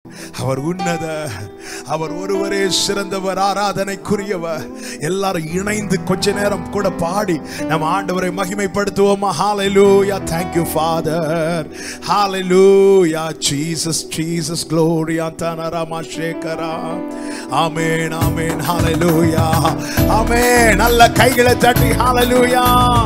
அவர் உன்னத அவர் ஒருவரே சிறந்தவர் ஆராதனைக்குரியவர் எல்லாரும் இணைந்து கொஞ்ச நேரம் கூட பாடி நம்ம ஆண்டவரை மகிமைப்படுத்துவோமா ஹalleluya thank you father hallelujah jesus jesus glory antanarama shekara amen amen hallelujah amen நல்ல கைகளை தட்டி hallelujah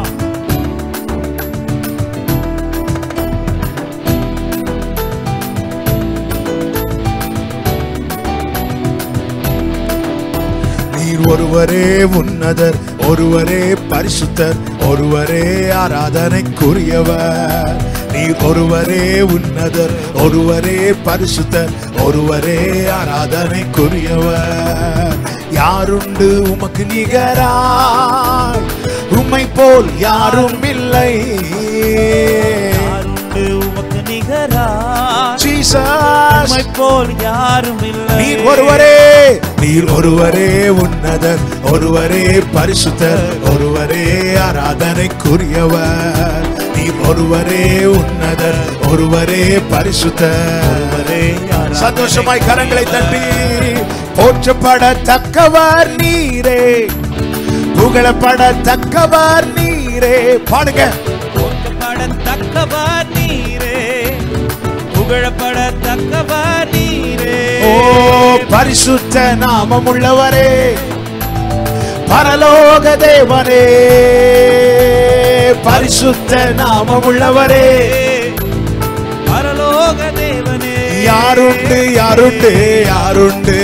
நீர் ஒருவரே உன்னதர் ஒருவரே பரிசுத்தர் ஒருவரே ஆராதனைக்குரியவர் நீர் ஒருவரே உன்னதர் ஒருவரே பரிசுத்தர் ஒருவரே ஆராதனைக்குரியவர் யாருண்டு உமக்கு நிகராய் உம்மை போல் யாரும் இல்லை யாருண்டு உமக்கு நிகரா ஜீசஸ் உம்மை போல் யாரும் இல்லை நீர் ஒருவரே நீர் ஒருவரே உன்னதர் ஒருவரே பரிசுத்தர் ஒருவரே ஆராதனைக்குரியவர் நீர் ஒருவரே உன்னதர் ஒருவரே பரிசுத்தர் ஒருவரே ஆராதனை. சந்தோஷமாய் கரங்களை தட்டி போற்றப்படத்தக்கவர் நீரே புகழப்படத்தக்கவர் நீரே பாடுங்க போற்றப்படத்தக்கவர் நீரே புகழப்படத்தக்கவர் நீரே ஓ பரிசுத்த நாமம் உள்ளவரே பரலோக தேவனே பரிசுத்த நாமம் உள்ளவரே பரலோக தேவனே யாருண்டு யாருண்டு யாருண்டு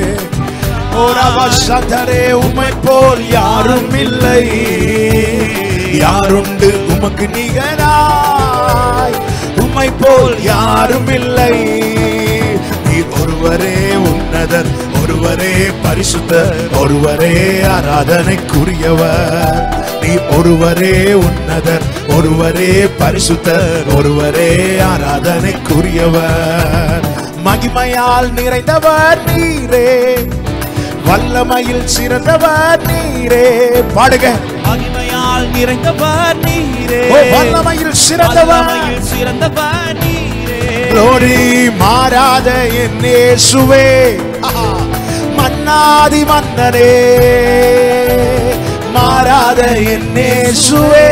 ஓரவசதரே உம்மை போல் யாரும் இல்லை யாருண்டு உமக்கு நிகராய் உம்மை போல் யாரும் இல்லை நீர் ஒருவரே உன்னதர் ஒருவரே பரிசுத்தர் ஒருவரே ஆராதனைக்குரியவர் நீர் ஒருவரே உன்னதர் ஒருவரே பரிசுத்தர் ஒருவரே ஆராதனைக்குரியவர் மகிமையால் நிறைந்தவர் நீரே வல்லமையில் சிறந்தவர் நீரே பாடுக மகிமையால் நிறைந்தவர் நீரே ஓ, வல்லமையில் சிறந்தவர் வல்லமையில் சிறந்தவர் நீரே glory மாறாத என் இயேசுவே ஆஹா. மன்னாதி மன்னரே மாறாத என் இயேசுவே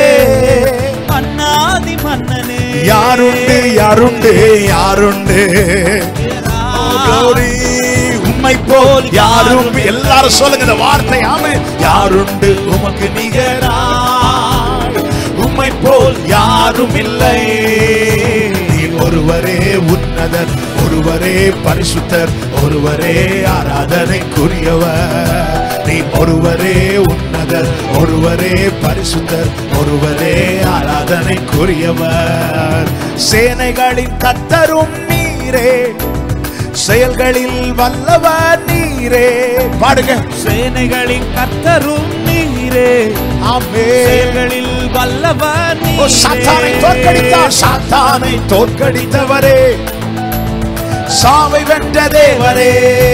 மன்னாதி மன்னனே யாருண்டு யாருண்டு யாருண்டு Oh, glory உம்மை போல் யாரும் எல்லாரும் சொல்லுங்க இந்த வார்த்தை ஆமே யாருண்டு உமக்கு நிகராய் உம்மை போல் யாரும் இல்லை நீர் ஒருவரே உன்னதர் ஒருவரே பரிசுத்தர் ஒருவரே ஆராதனைக்குரியவர் நீ ஒருவரே உன்னதர் ஒருவரே பரிசுத்தர் ஒருவரே ஆராதனைக்குரியவர் சேனைகளின் கத்தரும் நீரே செயல்களில் வல்லவர் நீரே பாடுங்க சேனைகளின் கர்த்தரும் நீரே ஆமே செயல்களில் வல்லவர் ஓ சாத்தானை தோற்கடித்தார் சாத்தானை தோற்கடித்தவரே சாவை வென்ற தேவரே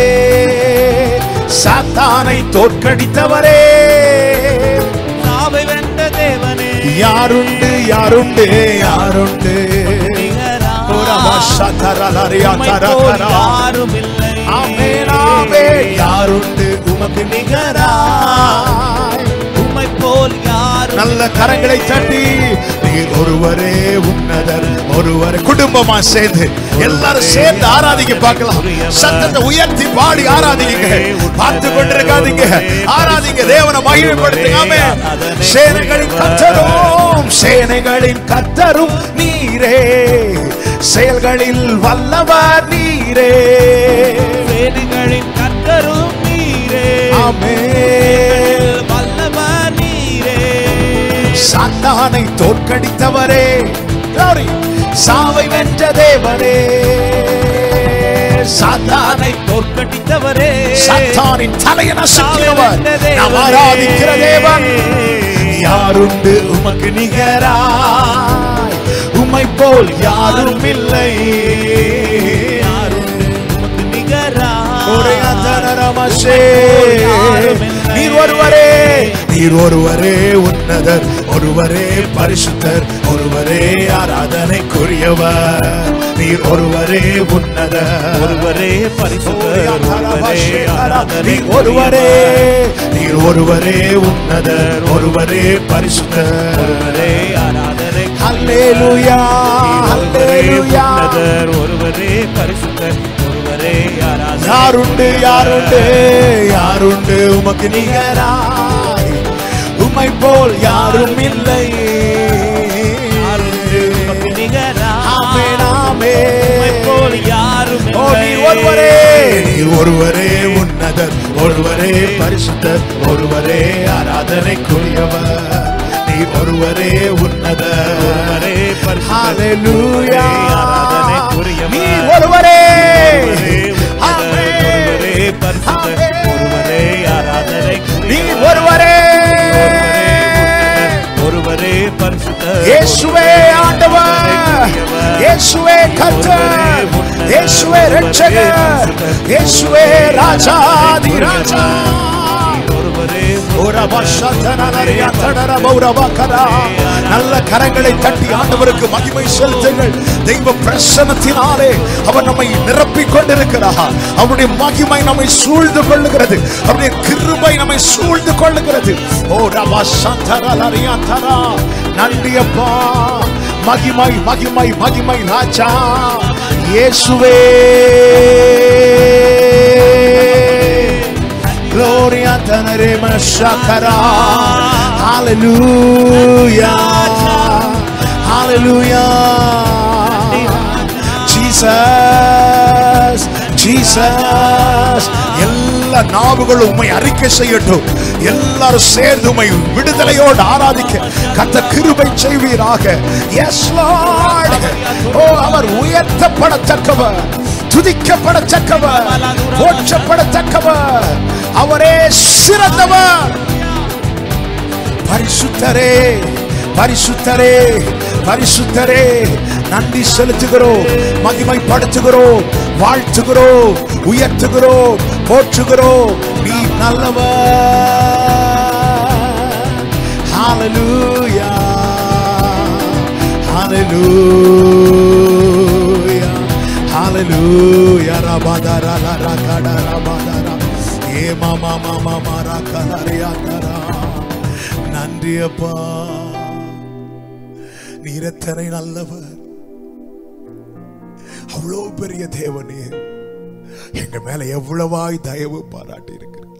சாத்தானை தோற்கடித்தவரே சாவை வென்ற தேவனே யாருண்டு யாருண்டு யாருண்டு நிகரா. ஓரமா சதரலரியா உம்மைப் போல் தரதரா. யாரும் இல்லை ஆமென், ஆமென். யாருண்டு உமக்கு நிகராய் உம்மை போல் யாரும் நல்ல கரங்களை தட்டி நீர் ஒருவரே உன்னதர் ஒருவரே குடும்பமா சேர்ந்து எல்லாரும் சேர்ந்து ஆராதிக்க பார்க்கலாம் சத்தத்தை உயர்த்தி பாடி ஆராதிங்க பார்த்து கொண்டிருக்காதீங்க ஆராதிங்க தேவனை மகிமைப்படுத்துங்க ஆமென். சேனைகளின் கத்தரும் சேனைகளின் கத்தரும் நீரே செயல்களில் வல்லவர் நீரே சேனைகளின் கர்த்தரும் நீரே ஆமென். வல்லவர் நீரே சாத்தானை தோற்கடித்தவரே Glory. சாவை வென்ற தேவனே சாத்தானை தோற்கடித்தவரே சாத்தானின் தலையை நசுக்கியவர் நாம் ஆராதிக்கிற தேவன் யாருண்டு உமக்கு நிகராய் உம்மை போல் யாரும் இல்லை யாரும் உமக்கு நிகரா ஒரே அந்தரமசே. நீர் ஒருவரே நீ நீர் ஒருவரே உன்னதர் ஒருவரே பரிசுத்தர் ஒருவரே ஆராதனைக்குரியவர் நீர் ஒருவரே உன்னதர் ஒருவரே பரிசுத்தர் ஒருவரே ஆராதனை நீர் ஒருவரே நீர் ஒருவரே உன்னதர் ஒருவரே பரிசுத்தர் ஒருவரே ஆராதனை ஹல்லேலூயா ஒருவரே ஹல்லேலூயா உன்னதர் ஒருவரே பரிசுத்தர் ஒருவரே ஆராதனை யாருண்டு யாருண்டு யாருண்டு உமக்கு நிகராய் உம்மை போல் யாரும் இல்லை யாருண்டு உமக்கு நிகராய்? ஆமென், ஆமென். உம்மைப் போல் யாரும் ஓ இல்லை. நீர் ஒருவரே நீர் ஒருவரே உன்னதர் ஒருவரே பரிசுத்தர் ஒருவரே ஆராதனைக்குரியவர் நீர் ஒருவரே உன்னதர் ஒருவரே பரிசுத்தர் ஹalleluya ஆராதனைக்குரியவர். நீர் ஒருவரே ஒருவரே உன்னதர், ஆமென். ஒருவரே பரிசுத்தர் ஆமென். ஒருவரே ஆராதனைக்குரியவர். நீர் ஒருவரே ஒருவரே பரிசுத்தர் இயேசுவே ஆண்டவர் இயேசுவே கர்த்தர் இயேசுவே ரட்சகர் இயேசுவே ராஜாதி ராஜா ஒருவரே நல்ல கரங்களை தட்டி ஆண்டவருக்கு மகிமை செலுத்துங்கள் தெய்வ பிரசனத்தினாலே அவர் நம்மை நிரப்பிக் கொண்டிருக்கிறார் அவருடைய மகிமை நம்மை சூழ்ந்து கொள்ளுகிறது அவருடைய கிருபை நம்மை சூழ்ந்து கொள்ளுகிறது ஓ ரபா சந்தரா நன்றி அப்பா மகிமை மகிமை மகிமை ராஜா இயேசுவே Gloria teneremo shakara. Hallelujah. Hallelujah. Jesus. Jesus. எல்லா நாவுகளும் உம்மை அறிக்கை செய்யட்டும் எல்லாரும் சேர்ந்து உம்மை விடுதலையோடு ஆராதிக்க கத்த கிருபை செய்வீராக எஸ் லார்ட் ஓ அவர் உயர்த்தப்படத்தக்கவர் துதிக்கப்படத்தக்கவர் போற்றப்படத்தக்கவர் அவரே சிறந்தவர் பரிசுத்தரே பரிசுத்தரே பரிசுத்தரே நன்றி செலுத்துகிறோம் மகிமைப்படுத்துகிறோம் வாழ்த்துகிறோம் உயர்த்துகிறோம் போற்றுகிறோம் நீ நல்லவர் Hallelujah. Hallelujah. Hallelujah. Rabadara la rakada rabadara. ஏ மாமா மாமா மாரா கலரியாதரா நன்றி அப்பா நீர் எத்தனை நல்லவர் அவ்வளோ பெரிய தேவனே எங்க மேல எவ்வளவாய் தயவு பாராட்டி இருக்கிற